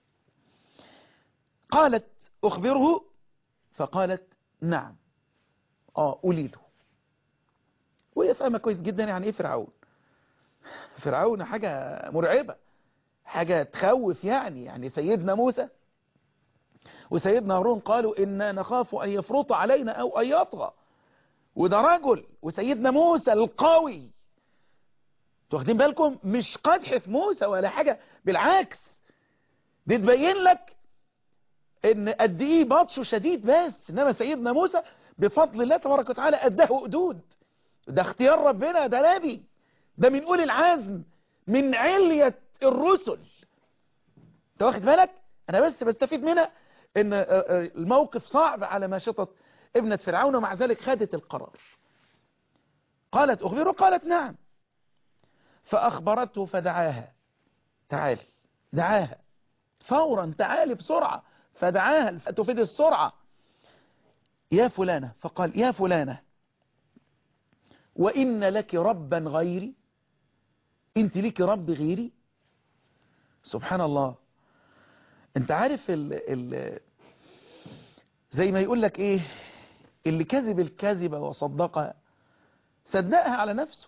قالت أخبره فقالت نعم اه قولي له وهي فاهمة كويس جدا يعني ايه فرعون فرعون حاجة مرعبة حاجة تخوف يعني يعني سيدنا موسى وسيدنا هارون قالوا إنا نخاف أن يفرط علينا أو أن يطغى وده رجل وسيدنا موسى القوي واخدين بالكم مش قدح في موسى ولا حاجة بالعكس دي تبين لك ان قد ايه بطشه شديد بس انما سيدنا موسى بفضل الله تبارك وتعالى قده قدود ده اختيار ربنا ده نبي ده من أولي العزم من علية الرسل انت واخد بالك انا بس بستفيد منها ان الموقف صعب على ماشطة ابنة فرعون ومع ذلك خدت القرار قالت أخبره قالت نعم فأخبرته فدعاها تعالي دعاها فورا تعالي بسرعة فدعاها تفيد السرعة يا فلانة فقال يا فلانة وإن لك ربا غيري انت لك رب غيري سبحان الله انت عارف ال ال زي ما يقول لك ايه اللي كذب الكذبة وصدقها صدقها على نفسه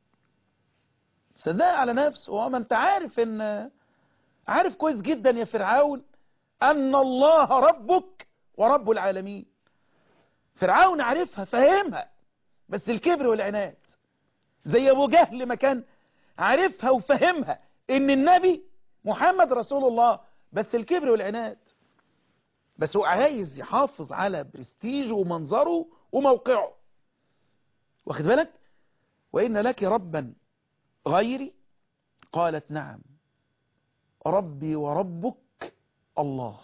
صدقها على نفسه وما انت عارف ان عارف كويس جدا يا فرعون ان الله ربك ورب العالمين فرعون عارفها فاهمها بس الكبر والعناد زي ابو جهل ما كان عارفها وفهمها ان النبي محمد رسول الله بس الكبر والعناد بس هو عايز يحافظ على برستيجه ومنظره وموقعه واخد بالك وإن لك ربا غيري قالت نعم ربي وربك الله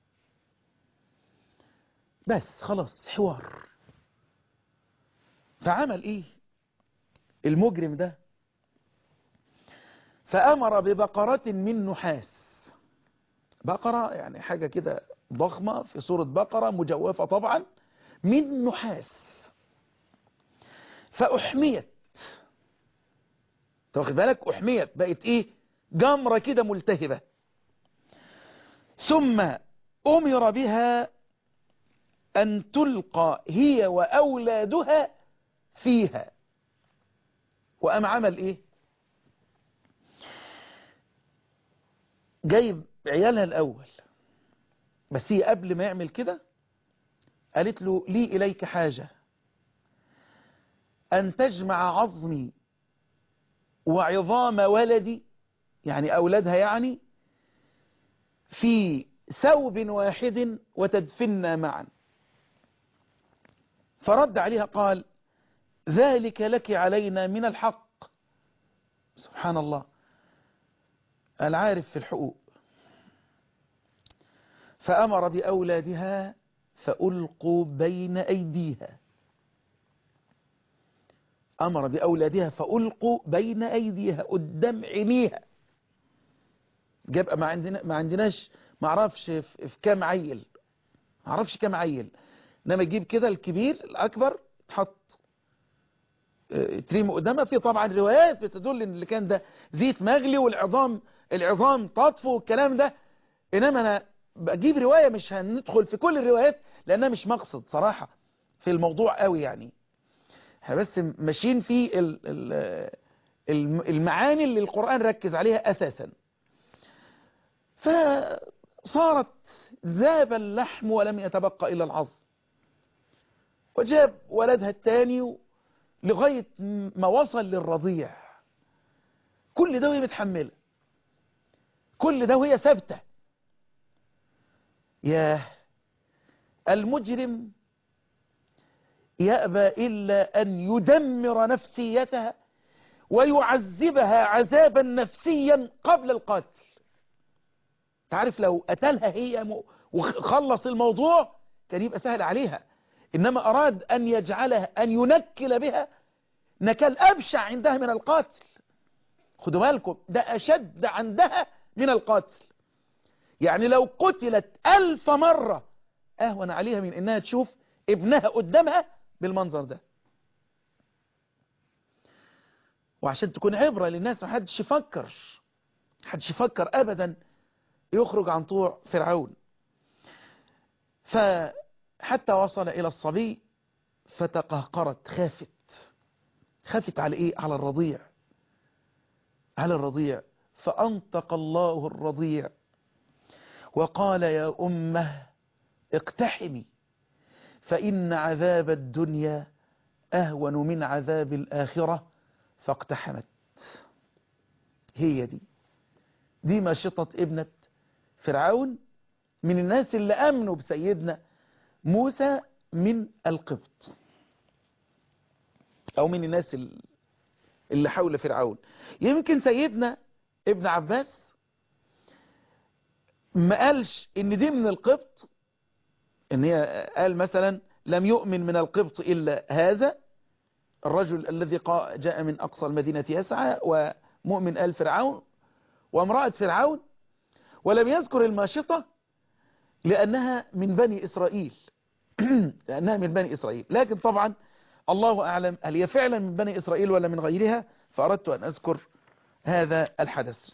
بس خلاص حوار فعمل ايه المجرم ده فأمر ببقرة من نحاس بقرة يعني حاجة كده ضخمة في صورة بقرة مجوفة طبعا من نحاس فأحميت تاخد بالك أحميت بقت إيه جمرة كده ملتهبة ثم أمر بها أن تلقى هي وأولادها فيها وأم عمل إيه جايب عيالها الأول بس هي قبل ما يعمل كده قالت له لي إليك حاجة أن تجمع عظمي وعظام ولدي يعني أولادها يعني في ثوب واحد وتدفنا معا فرد عليها قال ذلك لك علينا من الحق سبحان الله العارف في الحقوق فأمر بأولادها فألقوا بين أيديها أمر بأولادها فألقوا بين أيديها قدام عينيها جاب ما عندنا ما عندناش ما اعرفش في, في كام عيل ما اعرفش كام عيل انما يجيب كده الكبير الاكبر تحط تريم قدامها في طبعا روايات بتدل ان اللي كان ده زيت مغلي والعظام العظام تطفو والكلام ده انما انا بجيب رواية مش هندخل في كل الروايات لانها مش مقصد صراحة في الموضوع قوي يعني احنا بس ماشيين في المعاني اللي القرآن ركز عليها اساسا صارت ذاب اللحم ولم يتبقى إلا العظم وجاب ولدها الثاني لغاية ما وصل للرضيع كل ده وهي متحملة كل ده وهي ثابتة ياه المجرم يأبى إلا أن يدمر نفسيتها ويعذبها عذابا نفسيا قبل القتل تعرف لو قتلها هي وخلص الموضوع كان يبقى سهل عليها إنما أراد أن يجعلها أن ينكل بها نكال أبشع عندها من القاتل خدوا بالكم ده أشد عندها من القاتل يعني لو قتلت ألف مرة أهون عليها من إنها تشوف ابنها قدامها بالمنظر ده وعشان تكون عبرة للناس ما حدش يفكر حدش يفكر أبدا يخرج عن طوع فرعون فحتى وصل إلى الصبي فتقهقرت خافت خافت على إيه على الرضيع على الرضيع فأنطق الله الرضيع وقال يا أمه اقتحمي فإن عذاب الدنيا أهون من عذاب الآخرة فاقتحمت هي دي دي ماشطة ابنة فرعون من الناس اللي أمنوا بسيدنا موسى من القبط أو من الناس اللي حول فرعون يمكن سيدنا ابن عباس ما قالش ان دي من القبط ان هي قال مثلا لم يؤمن من القبط إلا هذا الرجل الذي جاء من أقصى المدينة يسعى ومؤمن آل فرعون وامرأة فرعون ولم يذكر الماشطة لأنها من بني إسرائيل لأنها من بني إسرائيل لكن طبعا الله أعلم هل هي فعلا من بني إسرائيل ولا من غيرها فأردت أن أذكر هذا الحدث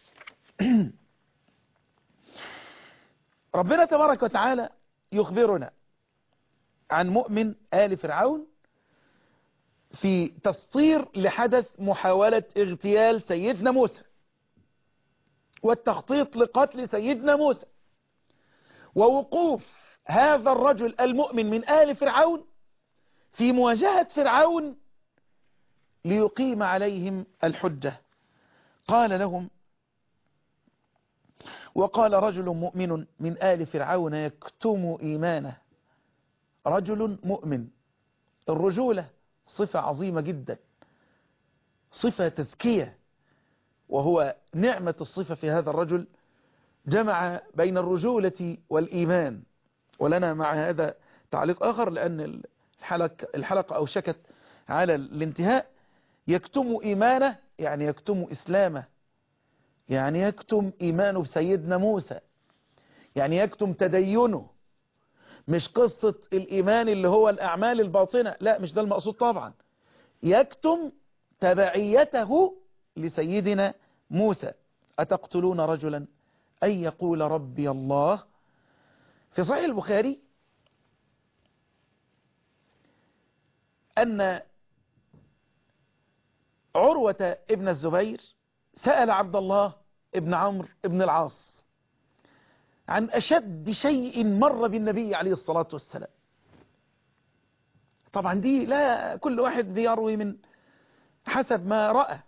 ربنا تبارك وتعالى يخبرنا عن مؤمن آل فرعون في تسطير لحدث محاولة اغتيال سيدنا موسى والتخطيط لقتل سيدنا موسى ووقوف هذا الرجل المؤمن من آل فرعون في مواجهة فرعون ليقيم عليهم الحجة قال لهم وقال رجل مؤمن من آل فرعون يكتم إيمانه رجل مؤمن الرجولة صفة عظيمة جدا صفة تزكية وهو نعمة الصفة في هذا الرجل جمع بين الرجولة والإيمان ولنا مع هذا تعليق آخر لأن الحلقة, الحلقة أوشكت على الانتهاء يكتم إيمانه يعني يكتم إسلامه يعني يكتم إيمانه بسيدنا موسى يعني يكتم تدينه مش قصة الإيمان اللي هو الأعمال الباطنة لا مش ده المقصود طبعا يكتم تبعيته لسيدنا موسى أتقتلون رجلا أن يقول ربي الله في صحيح البخاري أن عروة ابن الزبير سأل عبد الله ابن عمرو ابن العاص عن أشد شيء مر بالنبي عليه الصلاة والسلام طبعا دي لا كل واحد بيروي من حسب ما رأى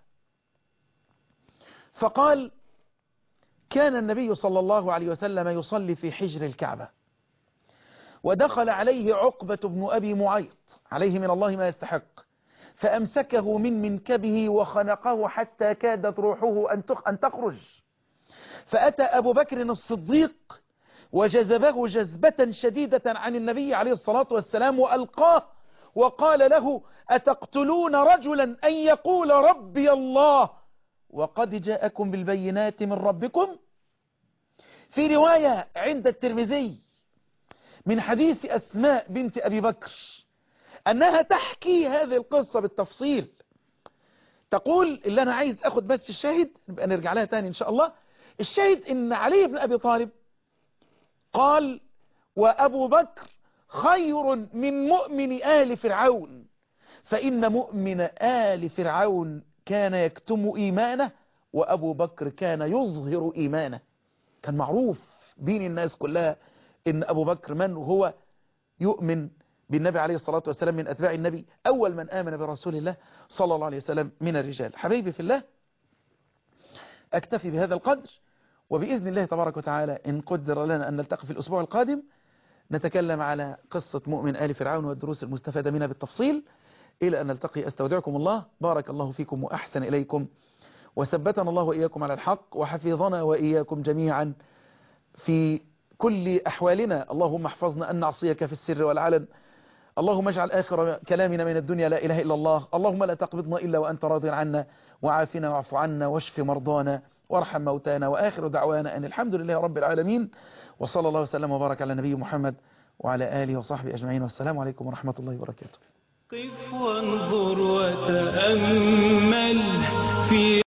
فقال كان النبي صلى الله عليه وسلم يصلي في حجر الكعبة ودخل عليه عقبة بن أبي معيط عليه من الله ما يستحق فأمسكه من منكبه وخنقه حتى كادت روحه أن تخرج فأتى أبو بكر الصديق وجذبه جذبة شديدة عن النبي عليه الصلاة والسلام وألقاه وقال له أتقتلون رجلا أن يقول ربي الله وقد جاءكم بالبينات من ربكم في رواية عند الترمذي من حديث أسماء بنت أبي بكر أنها تحكي هذه القصة بالتفصيل تقول اللي أنا عايز أخد بس الشاهد نبقى نرجع لها تاني إن شاء الله الشاهد إن علي بن أبي طالب قال وأبو بكر خير من مؤمن آل فرعون فإن مؤمن آل فرعون كان يكتم إيمانه وأبو بكر كان يظهر إيمانه كان معروف بين الناس كلها ان ابو بكر من وهو يؤمن بالنبي عليه الصلاة والسلام من أتباع النبي أول من آمن برسول الله صلى الله عليه وسلم من الرجال حبيبي في الله أكتفي بهذا القدر وبإذن الله تبارك وتعالى إن قدر لنا أن نلتقي في الأسبوع القادم نتكلم على قصة مؤمن آل فرعون والدروس المستفادة منها بالتفصيل إلى أن نلتقي أستودعكم الله بارك الله فيكم وأحسن إليكم وثبتنا الله وإياكم على الحق وحفظنا وإياكم جميعا في كل أحوالنا اللهم احفظنا أن نعصيك في السر والعلن اللهم اجعل آخر كلامنا من الدنيا لا إله إلا الله اللهم لا تقبضنا إلا وأنت راض عنا وعافنا واعف عنا واشف مرضانا وارحم موتانا وآخر دعوانا أن الحمد لله رب العالمين وصلى الله وسلم وبارك على نبي محمد وعلى آله وصحبه أجمعين والسلام عليكم ورحمة الله وبركاته قف وانظر وتأمل في